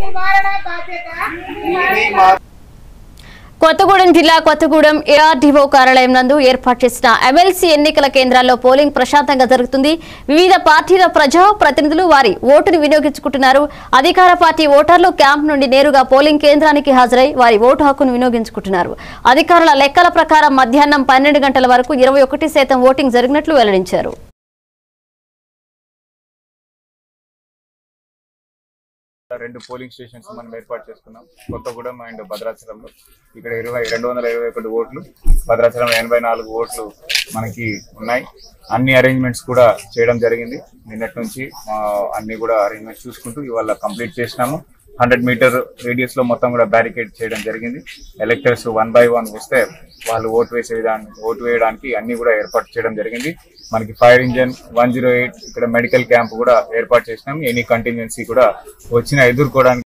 కొత్తగూడెం జిల్లా కొత్తగూడెం ఏఆర్డీఓ కార్యాలయం నందు ఏర్పాటు చేసిన ఎమ్మెల్సీ ఎన్నికల కేంద్రాల్లో పోలింగ్ ప్రశాంతంగా జరుగుతుంది వివిధ పార్టీల ప్రజా ప్రతినిధులు వారి ఓటును వినియోగించుకుంటున్నారు అధికార పార్టీ ఓటర్లు క్యాంప్ నుండి నేరుగా పోలింగ్ కేంద్రానికి హాజరై వారి ఓటు హక్కును వినియోగించుకుంటున్నారు అధికారుల లెక్కల ప్రకారం మధ్యాహ్నం పన్నెండు గంటల వరకు ఇరవై ఒకటి శాతం ఓటింగ్ జరిగినట్లు వెల్లడించారు రెండు పోలింగ్ స్టేషన్స్ మనం ఏర్పాటు చేసుకున్నాం కొత్తగూడెం అండ్ భద్రాచలంలో ఇక్కడ ఇరవై రెండు వందల ఇరవై ఒకటి ఓట్లు భద్రాచలం ఎనభై నాలుగు ఓట్లు మనకి ఉన్నాయి అన్ని అరేంజ్మెంట్స్ కూడా చేయడం జరిగింది నిన్నటి నుంచి ఆ, అన్ని కూడా అరేంజ్మెంట్స్ చూసుకుంటూ ఇవాళ కంప్లీట్ చేసినాము హండ్రెడ్ మీటర్ రేడియస్ లో మొత్తం కూడా బ్యారికేడ్ చేయడం జరిగింది ఎలక్టర్స్ వన్ బై వన్ వస్తే వాళ్ళు ఓటు వేసే విధానం ఓటు వేయడానికి అన్ని కూడా ఏర్పాటు చేయడం జరిగింది మనకి fire engine one zero eight ఇక్కడ మెడికల్ క్యాంప్ కూడా ఏర్పాటు చేసినాం ఎనీ కంటింజెన్సీ కూడా వచ్చిన ఎదుర్కోవడానికి